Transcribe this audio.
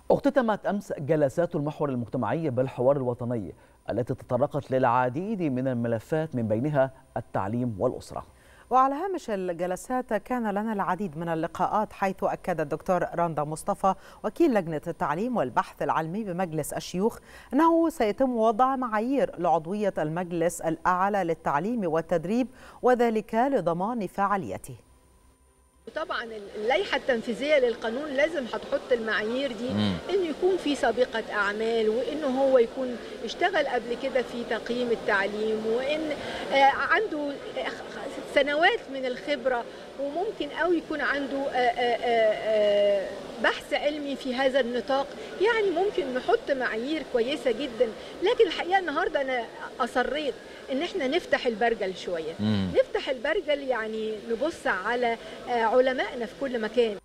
اختتمت أمس جلسات المحور المجتمعي بالحوار الوطني التي تطرقت للعديد من الملفات من بينها التعليم والأسرة وعلى هامش الجلسات كان لنا العديد من اللقاءات حيث أكد الدكتور راندا مصطفى وكيل لجنة التعليم والبحث العلمي بمجلس الشيوخ أنه سيتم وضع معايير لعضوية المجلس الأعلى للتعليم والتدريب وذلك لضمان فعاليته وطبعا اللائحه التنفيذيه للقانون لازم هتحط المعايير دي انه يكون في سابقه اعمال وانه هو يكون اشتغل قبل كده في تقييم التعليم وان عنده سنوات من الخبره وممكن قوي يكون عنده بحث علمي في هذا النطاق يعني ممكن نحط معايير كويسه جدا لكن الحقيقه النهارده انا اصريت ان احنا نفتح البرجل شويه مم. نفتح البرجل يعني نبص على علمائنا في كل مكان